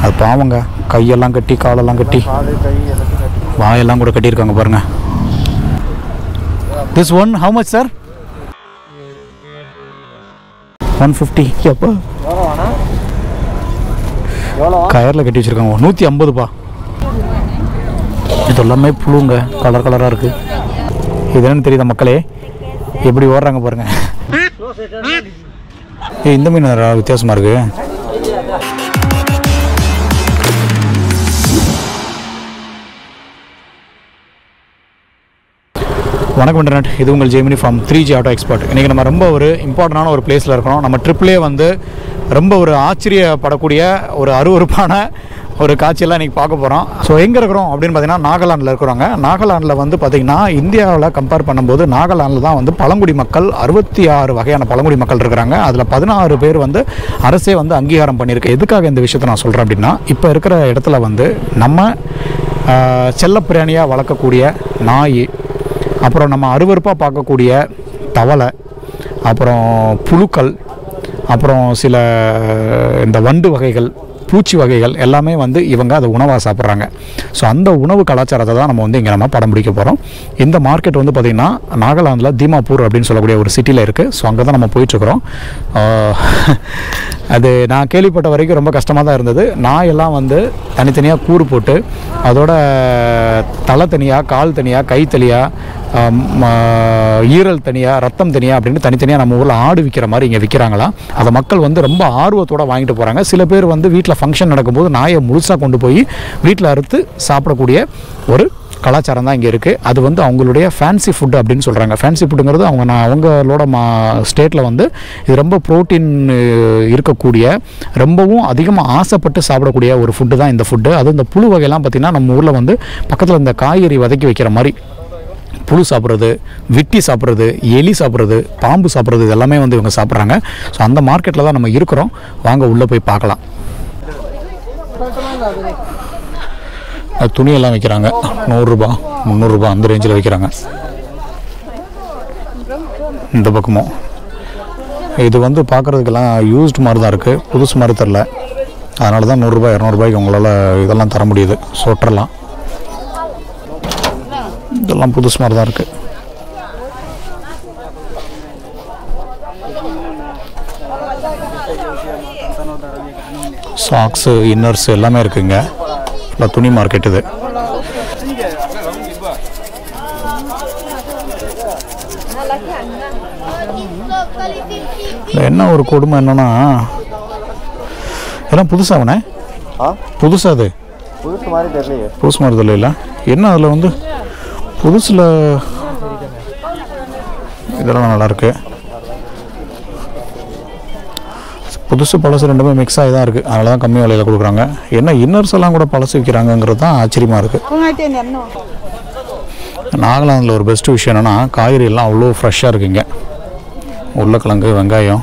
அது பாவங்க கையெல்லாம் கட்டி காலெல்லாம் கட்டி காலு கை எல்லாத்தையும் கட்டி வாயெல்லாம் கூட கட்டியிருக்காங்க பாருங்க this one how much sir one fifty எப்போ எவ்வளோ வேணா எவ்வளோ கயரில் கட்டி வச்சுருக்காங்க நூற்றி ஐம்பதுப்பா இது எல்லாமே புழுங்க கலர் கலராக இருக்குது இது என்னன்னு தெரியுதா மக்களே எப்படி ஓடுறாங்க பாருங்க ஏய் இந்த மீன் வேற வித்தியாசமாக இருக்கு வணக்கம் இன்டர்நெட் இது உங்கள் Gemini farm three G auto expert இன்றைக்கி நம்ம ரொம்ப ஒரு இம்பார்ட்டண்டான ஒரு பிளேஸில் இருக்கிறோம் நம்ம ட்ரிப்லேயே வந்து ரொம்ப ஒரு ஆச்சரியப்படக்கூடிய ஒரு அருவருப்பான ஒரு காட்சியெல்லாம் இன்றைக்கி பார்க்க போகிறோம் ஸோ எங்கே இருக்கிறோம் அப்படின்னு பார்த்தீங்கன்னா நாகாலாண்டில் இருக்கிறோங்க நாகாலாண்டில் வந்து பார்த்திங்கன்னா இந்தியாவில் கம்பேர் பண்ணும்போது நாகாலாண்டில் தான் வந்து பழங்குடி மக்கள் அறுபத்தி ஆறு வகையான பழங்குடி மக்கள் இருக்கிறாங்க அதில் பதினாறு பேர் வந்து அரசே வந்து அங்கீகாரம் பண்ணியிருக்கு எதுக்காக இந்த விஷயத்தை நான் சொல்கிறேன் அப்படின்னா இப்போ இருக்கிற இடத்துல வந்து நம்ம ஆஹ், செல்லப்பிராணியாக வளர்க்கக்கூடிய நாய் அப்புறம் நம்ம அருவருப்பாக பார்க்கக்கூடிய தவளை அப்புறம் புழுக்கள் அப்புறம் சில இந்த வண்டு வகைகள் பூச்சி வகைகள் எல்லாமே வந்து இவங்க அதை உணவாக சாப்பிட்றாங்க ஸோ அந்த உணவு கலாச்சாரத்தை தான் நம்ம வந்து இங்கே நம்ம படம் பிடிக்க போகிறோம் இந்த மார்க்கெட் வந்து பார்த்திங்கன்னா நாகாலாந்தில் தீமாப்பூர் அப்படின்னு சொல்லக்கூடிய ஒரு சிட்டியில் இருக்குது ஸோ அங்கே தான் நம்ம போயிட்டுருக்குறோம் அது நான் கேள்விப்பட்ட வரைக்கும் ரொம்ப கஷ்டமாக தான் இருந்தது நாயெல்லாம் வந்து தனித்தனியாக கூறு போட்டு அதோட தலை தனியாக கால் தனியாக கை தனியாக ஈரல் தனியாக ரத்தம் தனியாக அப்படின்னு தனித்தனியாக நம்ம ஊரில் ஆடு விற்கிற மாதிரி இங்கே விற்கிறாங்களாம் அதை மக்கள் வந்து ரொம்ப ஆர்வத்தோட வாங்கிட்டு போகிறாங்க சில பேர் வந்து வீட்டில் ஃபங்க்ஷன் நடக்கும்போது நாயை முழுசாக கொண்டு போய் வீட்டில் அறுத்து சாப்பிடக்கூடிய ஒரு கலாச்சாரம் தான் இங்கே இருக்குது அது வந்து அவங்களுடைய ஃபேன்சி ஃபுட் அப்படின்னு சொல்கிறாங்க ஃபேன்சி ஃபுட்டுங்கிறது அவங்க நான் அவங்களோட மா ஸ்டேட்டில் வந்து இது ரொம்ப ப்ரோட்டீன் இருக்கக்கூடிய ரொம்பவும் அதிகமாக ஆசைப்பட்டு சாப்பிடக்கூடிய ஒரு ஃபுட்டு தான் இந்த ஃபுட்டு அது இந்த புழு வகையெல்லாம் பார்த்திங்கன்னா நம்ம ஊரில் வந்து பக்கத்தில் இந்த காய்கறி வதக்கி வைக்கிற மாதிரி புழு சாப்பிட்றது விட்டி சாப்பிட்றது எலி சாப்பிட்றது பாம்பு சாப்பிட்றது இது எல்லாமே வந்து இவங்க சாப்பிட்றாங்க ஸோ அந்த மார்க்கெட்டில் தான் நம்ம இருக்கிறோம் வாங்க உள்ளே போய் பார்க்கலாம் அது துணியெல்லாம் விற்கிறாங்க நூறுரூபா முந்நூறுரூபா அந்த ரேஞ்சில் விற்கிறாங்க இந்த பக்கமும் இது வந்து பார்க்குறதுக்கெல்லாம் யூஸ்டு மாதிரி தான் இருக்குது புதுசு மாதிரி தெரில அதனால தான் நூறுரூபா இரநூறுபாய்க்கு உங்களால் இதெல்லாம் தர முடியுது சொட்டரெல்லாம் இதெல்லாம் புதுசு மாதிரி தான் இருக்குது சாக்ஸு இன்னர்ஸ் எல்லாமே இருக்குங்க ஃபுல்லாக துணி மார்க்கெட் இது இதுல என்ன ஒரு கொடுமை என்னன்னா இதெல்லாம் புதுசாகண்ணே ஆ புதுசா அது புதுசு மாதிரி தெரியலையே புதுசு மாதிரி தெரியல என்ன அதில் வந்து புதுசில் இதெல்லாம் நல்லா இருக்கு புதுசு பழசு ரெண்டுமே மிக்ஸ் ஆகி தான் இருக்குது அதனால தான் கம்மி விலையில் கொடுக்குறாங்க என்ன இன்னர்ஸ் எல்லாம் கூட பழசு விற்கிறாங்கங்கிறது தான் ஆச்சரியமாக இருக்குது நாகாலாந்தில் ஒரு பெஸ்ட் விஷயம் என்னென்னா காய்கறி எல்லாம் அவ்வளோ ஃப்ரெஷ்ஷாக இருக்குங்க உருளைக்கிழங்கு வெங்காயம்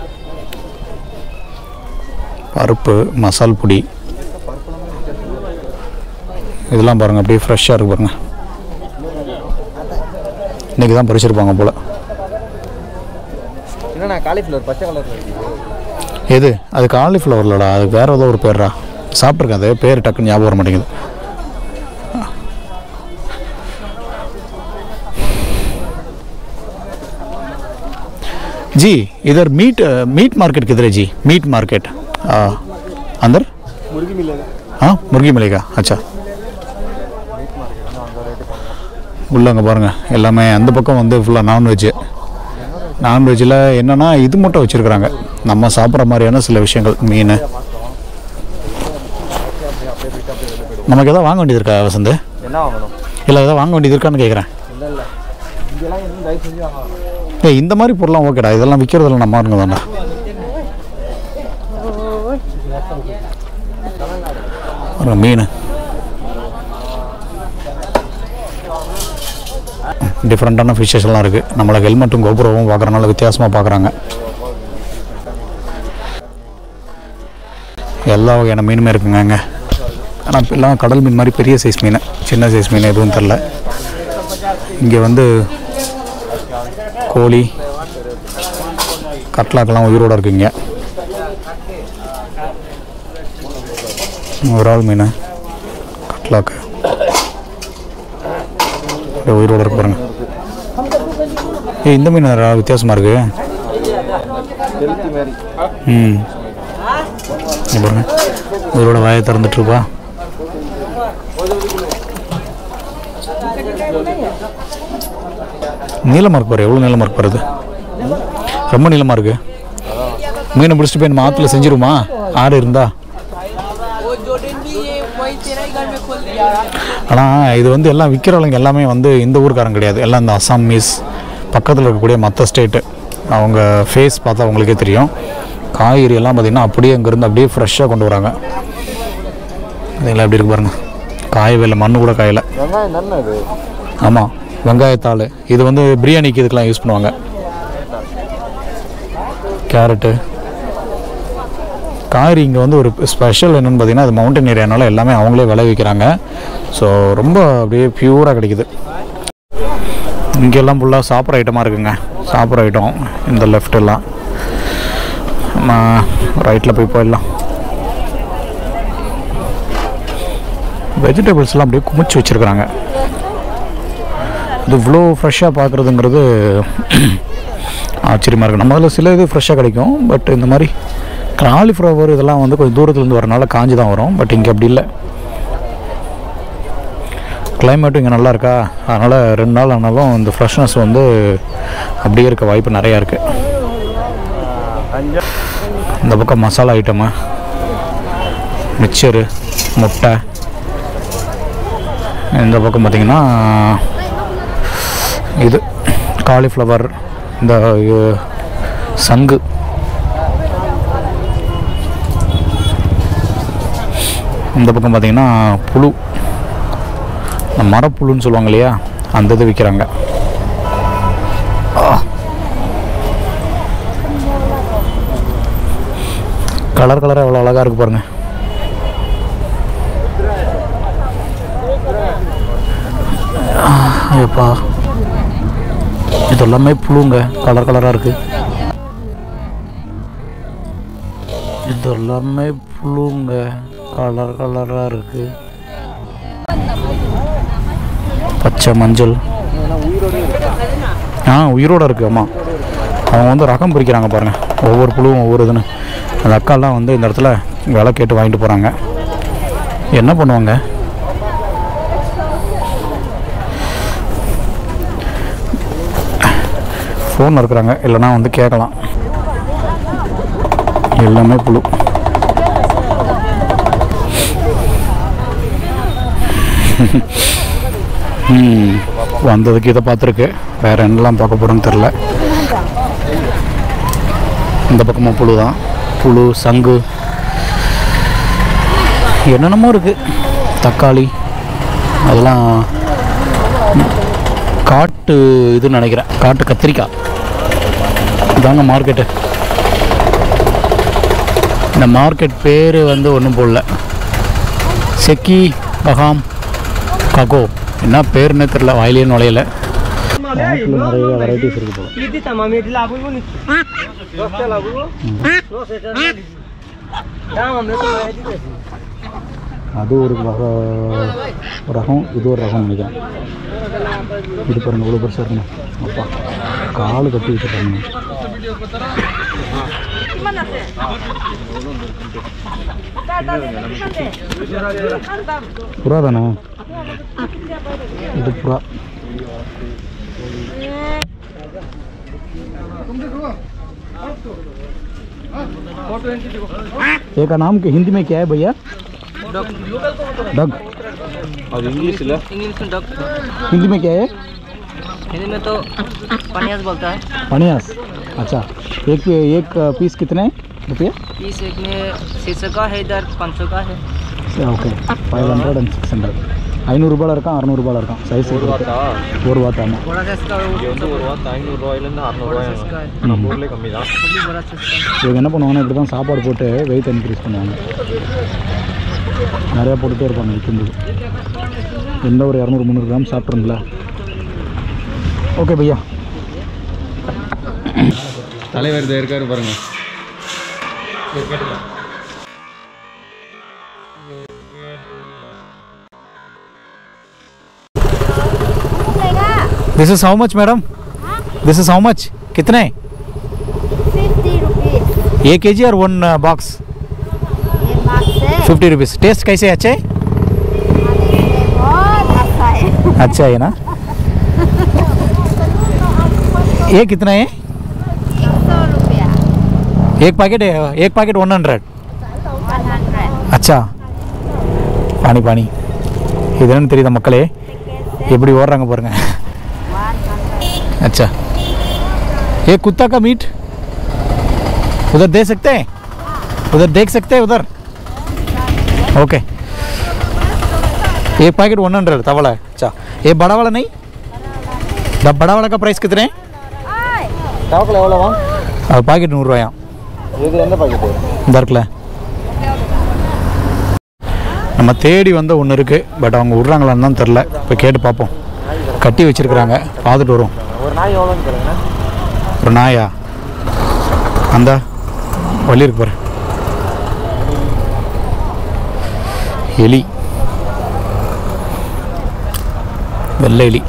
பருப்பு மசால் பொடி இதெல்லாம் பாருங்கள் அப்படியே ஃப்ரெஷ்ஷாக இருக்கு பாருங்கள் இன்றைக்கி தான் பறிச்சிருப்பாங்க போல் என்னண்ணா காலிஃப்ளவர் பச்சை கலரில் இருக்குது எது அது காலிஃப்ளவர்லடா அது வேறு ஏதோ ஒரு பேர்ரா சாப்பிட்ருக்கேன் அது பேர் டக்குன்னு ஞாபகம் வர மாட்டேங்குது जी इधर मीट मीट मार्केट किधर है जी मीट मार्केट आ, अंदर முருகி மில்லுங்க हाँ मुर्गी मिलेगा अच्छा உள்ள அங்கே பாருங்கள் எல்லாமே அந்த பக்கம் வந்து ஃபுல்லாக நான்வெஜ்ஜு நான்வெஜ்ஜில் என்னென்னா இது மட்டும் வச்சுருக்குறாங்க நம்ம சாப்பிட்ற மாதிரியான சில விஷயங்கள் மீன் நமக்கு எதாவது வாங்க வேண்டியது இருக்கா வசந்த் என்ன வாங்கணும் இல்லை எதாவது வாங்க வேண்டியது இருக்கான்னு கேட்குறேன் இல்லை இல்லை இங்கெல்லாம் எதுவும் தயவு செஞ்சு வாங்கணும் ஏய் இந்த மாதிரி பொருளாம் ஓகேடா இதெல்லாம் விற்கிறதுல நம்ம இருங்க தானே பாருங்க, மீன் டிஃப்ரெண்ட்டான ஃபிஷ்ஷஸ் எல்லாம் இருக்குது நம்மளை ஹெல்மெட்டும் கோபுரமும் பார்க்குறனால வித்தியாசமாக பார்க்குறாங்க எல்லா வகையான மீனுமே இருக்குங்க அங்கே ஆனால் எல்லாம் கடல் மீன் மாதிரி பெரிய சைஸ் மீன் சின்ன சைஸ் மீன் எதுவும் தெரில இங்கே வந்து கோழி கட்லாக்கெல்லாம் உயிரோடு இருக்குங்க ஒரு மீன் கட்லாக்கு அப்படியே உயிரோட இருக்கு பாருங்க ஏய் இந்த மீன் வேற வித்தியாசமாக இருக்கு ஹெல்த்தி மாதிரி ம் இங்க பாருங்க உயிரோட வாயை திறந்துட்டுருப்பா நீளமாக இருக்கு பாரு எவ்வளோ நீளமாக இருக்கு பாரு இது ரொம்ப நீளமாக இருக்கு மீனை பிடிச்சிட்டு போய் நம்ம ஆற்றுல செஞ்சிருமா ஆறு இருந்தா वो जोर्डन भी ये वही तेरा ही घर में खोल दिया ஆனால் இது வந்து எல்லாம் விற்கிறவங்க எல்லாமே வந்து இந்த ஊர்க்காரங்க கிடையாது எல்லாம் இந்த அசாமீஸ் பக்கத்தில் இருக்கக்கூடிய மற்ற ஸ்டேட்டு அவங்க ஃபேஸ் பார்த்தா அவங்களுக்கே தெரியும் காய்கறி எல்லாம் பார்த்திங்கன்னா அப்படியே இங்கேருந்து அப்படியே ஃப்ரெஷ்ஷாக கொண்டு வராங்க இதெல்லாம் எப்படி இருக்கு பாருங்க காயவே இல்லை மண்ணு கூட காயலை வெங்காயம் தானே அது ஆமாம் வெங்காயத்தாள் இது வந்து பிரியாணிக்கு இதுக்கெலாம் யூஸ் பண்ணுவாங்க கேரட்டு காய்கறி இங்கே வந்து ஒரு ஸ்பெஷல் என்னென்னு பார்த்தீங்கன்னா அது மவுண்டன் ஏரியானால எல்லாமே அவங்களே விளைவிக்கிறாங்க ஸோ ரொம்ப அப்படியே பியூராக கிடைக்குது இங்கெல்லாம் ஃபுல்லாக சாப்பிட்ற ஐட்டமாக இருக்குங்க சாப்பிட்ற ஐட்டம் இந்த லெஃப்ட் எல்லாம் நம்ம ரைட்டில் போய் போயிடலாம் வெஜிடபிள்ஸ்லாம் அப்படியே குமிச்சு வச்சுருக்குறாங்க இது இவ்வளோ ஃப்ரெஷ்ஷாக பார்க்குறதுங்கிறது ஆச்சரியமாக இருக்குது நம்ம அதில் சில இது ஃப்ரெஷ்ஷாக கிடைக்கும் பட் இந்த மாதிரி காலிஃப்ளவர் இதெல்லாம் வந்து கொஞ்சம் தூரத்துலேருந்து வரனால காஞ்சி தான் வரும் பட் இங்கே அப்படி இல்லை கிளைமேட்டும் இங்கே நல்லா இருக்கா அதனால் ரெண்டு நாள் ஆனாலும் இந்த ஃப்ரெஷ்னஸ் வந்து அப்படியே இருக்க வாய்ப்பு நிறையா இருக்குது இந்த பக்கம் மசாலா ஐட்டமு மிக்சரு முட்டை இந்த பக்கம் பார்த்திங்கன்னா இது காலிஃப்ளவர் இந்த அஹ், சங்கு இந்த பக்கம் பார்த்தீங்கன்னா புழு இந்த மரப்புழுன்னு சொல்லுவாங்க இல்லையா அந்த இது விற்கிறாங்க கலர் கலராக எவ்வளோ அழகாக இருக்கு பாருங்க ஐயப்பா இது எல்லாமே புழுங்க கலர் கலராக இருக்கு இது எல்லாமே புழுங்க கலர் கலராக இருக்கு பச்சை மஞ்சள் ஆ உயிரோட இருக்கு ஆமாம் அவங்க வந்து ரகம் பிரிக்கிறாங்க பாருங்க ஒவ்வொரு புழுவும் ஒவ்வொரு இதுன்னு அந்த அக்காலாம் வந்து இந்த இடத்துல விலை கேட்டு வாங்கிட்டு போகிறாங்க என்ன பண்ணுவாங்க ஃபோன் இருக்கிறாங்க இல்லைன்னா வந்து கேட்கலாம் எல்லாமே புழு ம் வந்ததுக்கு இதை பார்த்துருக்கு வேற என்னெல்லாம் பார்க்க போகிறோன்னு தெரில இந்த பக்கமும் புழு தான் புழு சங்கு என்னென்னமோ இருக்குது தக்காளி அதெல்லாம் காட்டு இதுன்னு நினைக்கிறேன் காட்டு கத்திரிக்காய் இதாங்க மார்க்கெட்டு இந்த மார்க்கெட் பேர் வந்து ஒன்றும் போடல செக்கி பகாம் ககோ என்ன பேருன்னே தெரில வாயிலே நுழையல நிறைய வெரைட்டிஸ் இருக்கு போல किती तमाम येतील आपण पण रस्त्याला அது ஒரு வகை ஒரு ரகம் இது ஒரு ரகம் நினைக்கிறேன் இது பாருங்க இவ்வளோ பெருசாக இருக்குங்க அப்பா கால் கட்டி வச்சுருக்காங்க புறா தானே இது புறா ये का नाम के हिंदी में क्या है भैया डग அது இங்கிலீஷில் इंग्लिश में डॉक्टर हिंदी में क्या है हिंदी में तो पनियास बोलता है पनियास अच्छा एक एक पीस कितने रुपये पीस एक में छः सौ का है इधर पाँच सौ का है okay five hundred and six hundred ஐநூறுரூபாவில் இருக்கான் அறநூறுபாவில் இருக்கான் சைஸ் ஒரு வாத்தா ஒரு வாத்து ஆமாம் बड़ा साइज का वो இது வந்து ஒரு வாத்து ஐநூறுரூவாயிலேருந்து அறநூறுவாயா நம்ம ஊர்லேயே கம்மி தான் वो भी बड़ा साइज का இவங்க என்ன பண்ணுவாங்கன்னா இப்படி தான் சாப்பாடு போட்டு வெயிட் இன்க்ரீஸ் பண்ணுவாங்க நிறையா போட்டுகிட்டே இருப்பாங்க விற்கும்போது எந்த ஒரு இரநூறு முந்நூறு கிராம் சாப்பிட்ருங்களா ஓகே பையா தலைவர் இதை இருக்காரு பாருங்க this is how much madam this is how much कितने फिफ्टी रुपीज एक के जी और वन बॉक्स ये मार्क्स है फिफ्टी रुपीज़ टेस्ट कैसे अच्छे है? ये बहुत अच्छा है अच्छा है ना ये कितना है एक सौ रुपया एक पैकेट है एक packet one hundred one hundred अच्छा பானி பானி இது என்னன்னு தெரியுதா மக்களே எப்படி ஓடுறாங்க பாருங்க अच्छा ये कुत्ता का मीट उधर दे सकते हैं उधर देख सकते हैं उधर ओके एक पैकेट वन हंड्रेड तवला है अच्छा ये बड़ा वाला नहीं द बड़ा वाला का प्राइस कितने தவக்கல எவ்வளோவா है पैकेट நூறுரூவாயா இது எந்த பாக்கெட்டு இந்த இருக்குல்ல நம்ம தேடி வந்த ஒன்று இருக்குது பட் அவங்க விட்றாங்களான்னு தான் தெரில இப்போ கேட்டு பார்ப்போம் கட்டி வச்சிருக்கிறாங்க பார்த்துட்டு வரும் ஒரு நாய் எவ்வளோன்னு கேளுங்கண்ணா ஒரு நாயா அந்த வழி இருக்கு பாரு எலி வெள்ளை எலி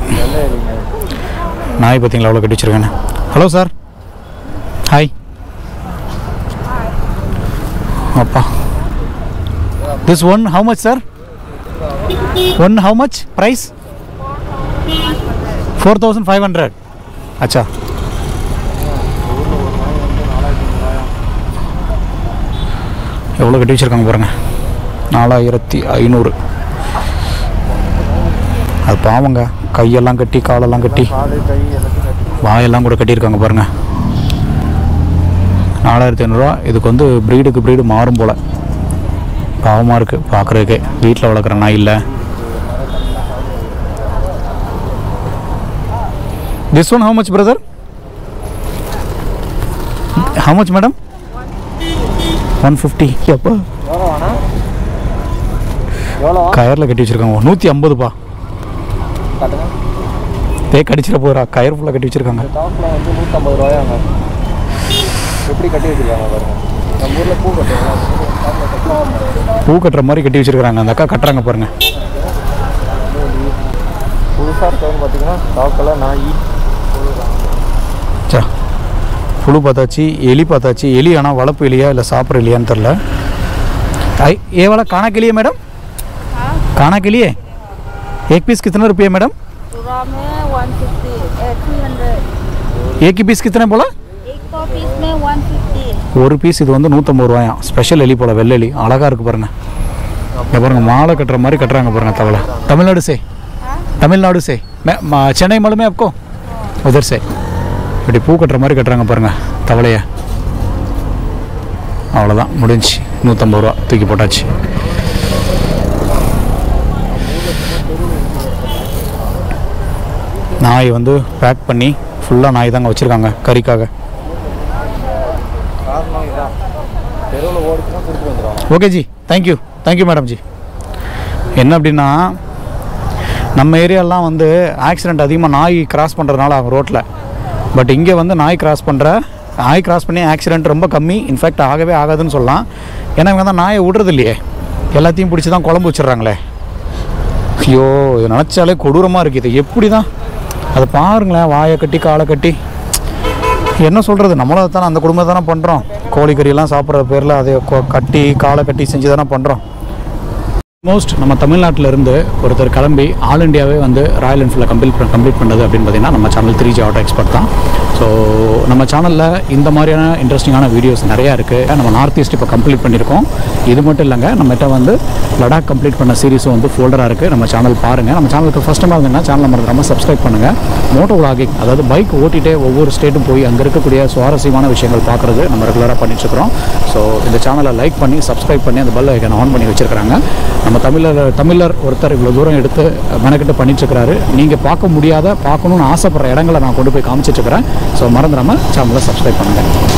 நாய் பார்த்தீங்களா அவ்வளோ கட்டி வச்சிருக்கேன்னு ஹலோ சார் ஹாய் அப்பா this one how much sir one how much price four thousand five hundred அச்சா எவ்வளோ கட்டி வச்சுருக்காங்க பாருங்க நாலாயிரத்தி ஐநூறு அது பாவங்க கையெல்லாம் கட்டி காலெல்லாம் கட்டி காலு கை எல்லாத்தையும் கட்டி வாயெல்லாம் கூட கட்டியிருக்காங்க பாருங்க நாலாயிரத்தி ஐநூறுரூவா இதுக்கு வந்து ப்ரீடுக்கு ப்ரீடு மாறும் போல் பாவமாக இருக்குது பார்க்குறதுக்கே வீட்டில் வளர்க்குற நாய் இல்லை this one how much brother how much madam one fifty எப்போ எவ்வளோவாண்ணா எவ்வளோவா கயரில் கட்டி வச்சுருக்காங்க நூற்றி ஐம்பதுப்பா காட்டுங்க தே கடிச்சிட போகிறா கயர் ஃபுல்லாக கட்டி வச்சுருக்காங்க டாப்பில் வந்து நூற்றம்பது ரூபாயாங்க எப்படி கட்டி வச்சிருக்காங்க பாருங்க நம்ம ஊரில் பூ கட்டுவாங்க பூ கட்டுற மாதிரி கட்டி வச்சுருக்காங்க அந்த அக்கா கட்டுறாங்க பாருங்க புதுசாக இருக்கவங்க பார்த்தீங்கன்னா டாப்பில் நாய் சா புழு பார்த்தாச்சு எலி பார்த்தாச்சு எலி ஆனால் வளர்ப்பு எலியா இல்லை சாப்பிட்ற எலியான்னு தெரில आई ये वाला खाना के लिए मैडम खाना के लिए एक पीस कितने रुपये मैडम पूरा में वन फिफ्टी थ्री हंड्रेड एक ही पीस कितने बोला एक सौ पीस में वन फिफ्टी ஒரு பீஸ் இது வந்து நூற்றம்பது ரூபாயாம் ஸ்பெஷல் எலி போல வெள்ளை எலி அழகாக இருக்குது பாருங்க இங்க பாருங்க மாலை கட்டுற மாதிரி கட்டுறாங்க பாருங்க தவளை தமிழ்நாடு சே தமிழ்நாடு சே मैं मा- சென்னை मालूम है आपको उधर से இப்படி பூ கட்டுற மாதிரி கட்டுறாங்க பாருங்க தவளைய அவ்வளோதான் முடிஞ்சு நூற்றம்பது ரூபா தூக்கி போட்டாச்சு நாய் வந்து பேக் பண்ணி ஃபுல்லாக நாய் தாங்க வச்சுருக்காங்க கறிக்காக காரணம் இதான் தெருவில் ஓடிச்சுன்னா கொடுத்துட்டு வந்துடுவாங்க okay ji thank you thank you madam ji என்ன அப்படின்னா நம்ம ஏரியாலாம் வந்து ஆக்சிடெண்ட் அதிகமாக நாய் கிராஸ் பண்ணுறதுனால ஆகும் ரோட்டில் பட் இங்கே வந்து நாய் கிராஸ் பண்ணுற நாய் கிராஸ் பண்ணி ஆக்சிடெண்ட் ரொம்ப கம்மி இன்ஃபேக்ட் ஆகவே ஆகாதுன்னு சொல்லலாம் ஏன்னா இவங்க தான் நாயை விடுறது இல்லையே எல்லாத்தையும் பிடிச்சி தான் குழம்பு வச்சிடுறாங்களே ஐயோ இது நினச்சாலே கொடூரமாக இருக்குது இது எப்படி தான் அதை பாருங்களேன் வாயை கட்டி காலை கட்டி என்ன சொல்கிறது நம்மளும் அதை தானே அந்த குடும்பத்தை தானே பண்ணுறோம் கோழிக்கறியெல்லாம் சாப்பிட்ற பேரில் அதை கொ- கட்டி காலை கட்டி செஞ்சு தானே பண்ணுறோம் மோஸ்ட் நம்ம தமிழ்நாட்டில் இருந்து ஒருத்தர் கிளம்பி ஆல் இண்டியாவே வந்து ராயல் என்ஃபீல்டில் கம்ப்ளீட் கம்ப்ளீட் பண்ணது அப்படின்னு பார்த்தீங்கன்னா நம்ம channel three G auto expert தான் ஸோ நம்ம சேனலில் இந்த மாதிரியான இன்ட்ரெஸ்டிங்கான வீடியோஸ் நிறையா இருக்குது நம்ம நார்த் ஈஸ்ட் இப்போ கம்ப்ளீட் பண்ணியிருக்கோம் இது மட்டும் இல்லைங்க நம்மகிட்ட வந்து லடாக் கம்ப்ளீட் பண்ண சீரிஸும் வந்து ஃபோல்டராக இருக்குது நம்ம சேனல் பாருங்கள் நம்ம சேனலுக்கு ஃபஸ்ட் டைம் இருந்தீங்கன்னா சேனலை மறந்துடாமல் சப்ஸ்கிரைப் பண்ணுங்கள் மோட்டோ vlogging அதாவது பைக் ஓட்டிகிட்டே ஒவ்வொரு ஸ்டேட்டும் போய் அங்கே இருக்கக்கூடிய சுவாரஸ்யமான விஷயங்கள் பார்க்குறது நம்ம ரெகுலராக பண்ணிட்டுருக்கிறோம் ஸோ இந்த சேனலை லைக் பண்ணி சப்ஸ்கிரைப் பண்ணி அந்த பெல் ஐக்கன் ஆன் பண்ணி வச்சிருக்காங்க நம்ம தமிழர் தமிழர் ஒருத்தர் இவ்வளோ தூரம் எடுத்து மெனக்கிட்டு பண்ணிட்டுருக்கிறாரு நீங்கள் பார்க்க முடியாத பார்க்கணுன்னு ஆசைப்படுற இடங்களை நான் கொண்டு போய் காமிச்சிட்ருக்கிறேன் ஸோ மறந்துடாமல் சேனலை சப்ஸ்கிரைப் பண்ணுங்கள்